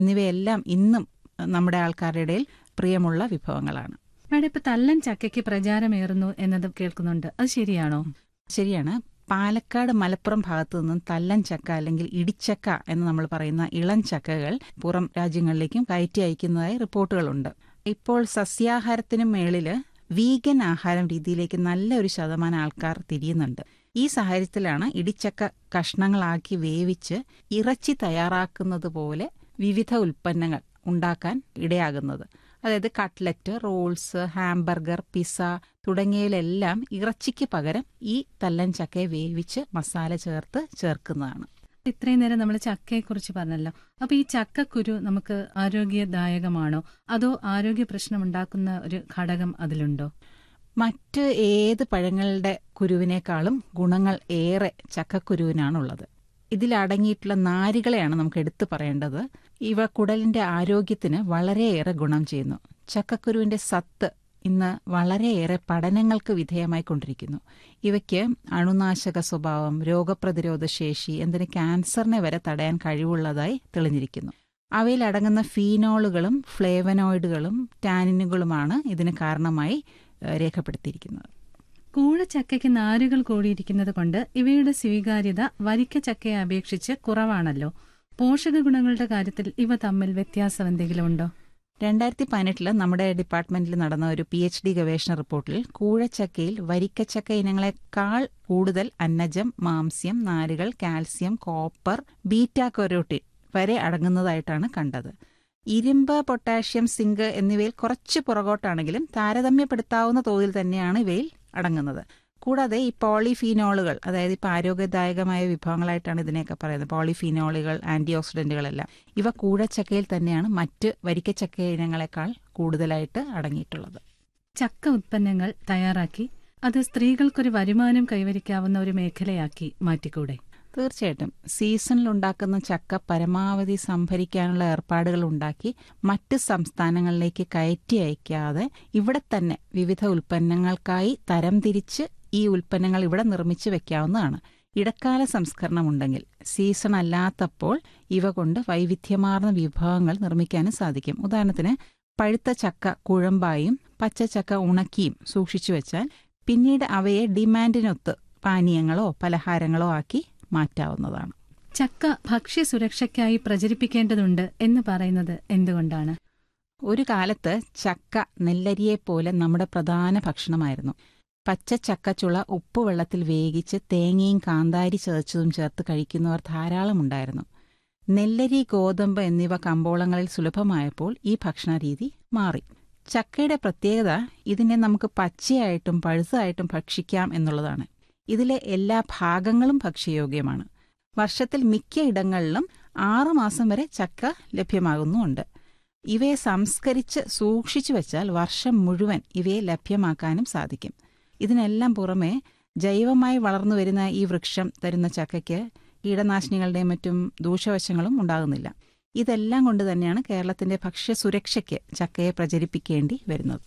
എന്നിവയെല്ലാം ഇന്നും നമ്മുടെ ആൾക്കാരുടെ ഇടയിൽ പ്രിയമുള്ള വിഭവങ്ങളാണ് മാഡം ഇപ്പൊ തല്ലൻ ചക്കയ്ക്ക് പ്രചാരമേറുന്നു എന്നത് കേൾക്കുന്നുണ്ട് അത് ശരിയാണോ ശരിയാണ് പാലക്കാട് മലപ്പുറം ഭാഗത്തു നിന്നും തല്ലൻ ചക്ക അല്ലെങ്കിൽ ഇടിച്ചക്ക എന്ന് നമ്മൾ പറയുന്ന ഇളം ചക്കകൾ പുറം രാജ്യങ്ങളിലേക്കും കയറ്റി അയക്കുന്നതായി റിപ്പോർട്ടുകളുണ്ട് ഇപ്പോൾ സസ്യാഹാരത്തിനും മേളില് വീഗൻ ആഹാരം രീതിയിലേക്ക് നല്ലൊരു ശതമാനം ആൾക്കാർ തിരിയുന്നുണ്ട് ഈ സാഹചര്യത്തിലാണ് ഇടിച്ചക്ക കഷ്ണങ്ങളാക്കി വേവിച്ച് ഇറച്ചി തയ്യാറാക്കുന്നത് പോലെ വിവിധ ഉൽപ്പന്നങ്ങൾ ഉണ്ടാക്കാൻ ഇടയാകുന്നത് അതായത് കട്ട്ലറ്റ് റോൾസ് ഹാംബർഗർ പിസ തുടങ്ങിയതിലെല്ലാം ഇറച്ചിക്ക് പകരം ഈ തല്ലൻ ചക്കയെ വേവിച്ച് മസാല ചേർത്ത് ചേർക്കുന്നതാണ് ഇത്രയും നേരം നമ്മൾ ചക്കയെക്കുറിച്ച് പറഞ്ഞല്ലോ അപ്പൊ ഈ ചക്കക്കുരു നമുക്ക് ആരോഗ്യദായകമാണോ അതോ ആരോഗ്യ പ്രശ്നം ഉണ്ടാക്കുന്ന ഒരു ഘടകം അതിലുണ്ടോ മറ്റ് ഏത് പഴങ്ങളുടെ കുരുവിനേക്കാളും ഗുണങ്ങൾ ഏറെ ചക്കക്കുരുവിനാണുള്ളത് ഇതിലടങ്ങിയിട്ടുള്ള നാരുകളെയാണ് നമുക്ക് എടുത്തു പറയേണ്ടത് ഇവ കുടലിന്റെ ആരോഗ്യത്തിന് വളരെയേറെ ഗുണം ചെയ്യുന്നു ചക്കക്കുരുവിന്റെ സത്ത് ഇന്ന് വളരെയേറെ പഠനങ്ങൾക്ക് വിധേയമായിക്കൊണ്ടിരിക്കുന്നു ഇവയ്ക്ക് അണുനാശക സ്വഭാവം രോഗപ്രതിരോധ ശേഷി എന്തിന് ക്യാൻസറിനെ വരെ തടയാൻ കഴിവുള്ളതായി തെളിഞ്ഞിരിക്കുന്നു അവയിൽ അടങ്ങുന്ന ഫീനോളുകളും ഫ്ലേവനോയിഡുകളും ടാനിനുകളുമാണ് ഇതിന് കാരണമായി ഏഹ്, രേഖപ്പെടുത്തിയിരിക്കുന്നത് കൂഴച്ചക്കയ്ക്ക് നാരുകൾ കൂടിയിരിക്കുന്നത് കൊണ്ട് ഇവയുടെ സ്വീകാര്യത വരിക്ക ചക്കയെ അപേക്ഷിച്ച് കുറവാണല്ലോ പോഷക ഗുണങ്ങളുടെ കാര്യത്തിൽ ഇവ തമ്മിൽ വ്യത്യാസം എന്തെങ്കിലും ഉണ്ടോ രണ്ടായിരത്തി പതിനെട്ടില് നമ്മുടെ ഡിപ്പാർട്ട്മെന്റിൽ നടന്ന ഒരു പി എച്ച് ഡി ഗവേഷണ റിപ്പോർട്ടിൽ കൂഴച്ചക്കയിൽ വരിക്കച്ചക്ക ഇനങ്ങളെക്കാൾ കൂടുതൽ അന്നജം മാംസ്യം നാരുകൾ കാൽസ്യം കോപ്പർ ബീറ്റാ കൊരോട്ടിൻ വരെ അടങ്ങുന്നതായിട്ടാണ് കണ്ടത് ഇരുമ്പ് പൊട്ടാഷ്യം സിങ്ക് എന്നിവയിൽ കുറച്ച് പുറകോട്ടാണെങ്കിലും താരതമ്യപ്പെടുത്താവുന്ന തോതിൽ തന്നെയാണ് ഇവയിൽ അടങ്ങുന്നത് കൂടാതെ ഈ പോളിഫീനോളുകൾ അതായത് ഇപ്പോൾ ആരോഗ്യദായകമായ വിഭവങ്ങളായിട്ടാണ് ഇതിനെയൊക്കെ പറയുന്നത് പോളിഫീനോളുകൾ ആന്റി ഓക്സിഡന്റുകളെല്ലാം ഇവ കൂഴച്ചക്കയിൽ തന്നെയാണ് മറ്റ് വരിക്കച്ചക്ക ഇനങ്ങളെക്കാൾ കൂടുതലായിട്ട് അടങ്ങിയിട്ടുള്ളത് ചക്ക ഉത്പന്നങ്ങൾ തയ്യാറാക്കി അത് സ്ത്രീകൾക്കൊരു വരുമാനം കൈവരിക്കാവുന്ന ഒരു മേഖലയാക്കി മാറ്റിക്കൂടെ തീർച്ചയായിട്ടും സീസണിൽ ഉണ്ടാക്കുന്ന ചക്ക പരമാവധി സംഭരിക്കാനുള്ള ഏർപ്പാടുകൾ ഉണ്ടാക്കി മറ്റ് സംസ്ഥാനങ്ങളിലേക്ക് കയറ്റി അയക്കാതെ ഇവിടെ തന്നെ വിവിധ ഉൽപ്പന്നങ്ങൾക്കായി തരംതിരിച്ച് ഈ ഉൽപ്പന്നങ്ങൾ ഇവിടെ നിർമ്മിച്ച് വെക്കാവുന്നതാണ് ഇടക്കാല സംസ്കരണം ഉണ്ടെങ്കിൽ സീസൺ അല്ലാത്തപ്പോൾ ഇവ കൊണ്ട് വൈവിധ്യമാർന്ന വിഭവങ്ങൾ നിർമ്മിക്കാനും സാധിക്കും ഉദാഹരണത്തിന് പഴുത്ത ചക്ക കുഴമ്പായും പച്ചച്ചക്ക ഉണക്കിയും സൂക്ഷിച്ചു വെച്ചാൽ പിന്നീട് അവയെ ഡിമാൻഡിനൊത്ത് പാനീയങ്ങളോ പലഹാരങ്ങളോ ആക്കി മാറ്റാവുന്നതാണ് ചക്ക ഭക്ഷ്യസുരക്ഷയ്ക്കായി പ്രചരിപ്പിക്കേണ്ടതുണ്ട് എന്ന് പറയുന്നത് എന്തുകൊണ്ടാണ് ഒരു കാലത്ത് ചക്ക നെല്ലരിയെപ്പോലെ നമ്മുടെ പ്രധാന ഭക്ഷണമായിരുന്നു പച്ച ചക്കച്ചുള ഉപ്പുവെള്ളത്തിൽ വേവിച്ച് തേങ്ങയും കാന്താരി ചതച്ചതും ചേർത്ത് കഴിക്കുന്നവർ ധാരാളമുണ്ടായിരുന്നു നെല്ലരി ഗോതമ്പ് എന്നിവ കമ്പോളങ്ങളിൽ സുലഭമായപ്പോൾ ഈ ഭക്ഷണരീതി മാറി ചക്കയുടെ പ്രത്യേകത ഇതിനെ നമുക്ക് പച്ചയായിട്ടും പഴുത്തതായിട്ടും ഭക്ഷിക്കാം എന്നുള്ളതാണ് ഇതിലെ എല്ലാ ഭാഗങ്ങളും ഭക്ഷ്യയോഗ്യമാണ് വർഷത്തിൽ മിക്ക ഇടങ്ങളിലും ആറുമാസം വരെ ചക്ക ലഭ്യമാകുന്നുമുണ്ട് ഇവയെ സംസ്കരിച്ച് സൂക്ഷിച്ചു വെച്ചാൽ വർഷം മുഴുവൻ ഇവയെ ലഭ്യമാക്കാനും സാധിക്കും ഇതിനെല്ലാം പുറമെ ജൈവമായി വളർന്നു വരുന്ന ഈ വൃക്ഷം തരുന്ന ചക്കയ്ക്ക് കീടനാശിനികളുടെയും മറ്റും ദൂഷ്യവശങ്ങളും ഉണ്ടാകുന്നില്ല ഇതെല്ലാം കൊണ്ട് തന്നെയാണ് കേരളത്തിന്റെ ഭക്ഷ്യസുരക്ഷയ്ക്ക് ചക്കയെ പ്രചരിപ്പിക്കേണ്ടി വരുന്നത്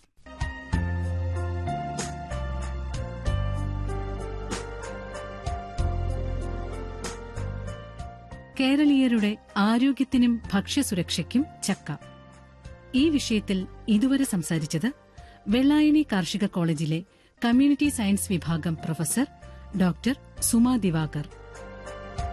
കേരളീയരുടെ ആരോഗ്യത്തിനും ഭക്ഷ്യസുരക്ഷയ്ക്കും ചക്ക ഈ വിഷയത്തിൽ ഇതുവരെ സംസാരിച്ചത് വെള്ളായണി കാർഷിക കോളേജിലെ കമ്മ്യൂണിറ്റി സയൻസ് വിഭാഗം പ്രൊഫസർ ഡോക്ടർ സുമാ ദിവാകർ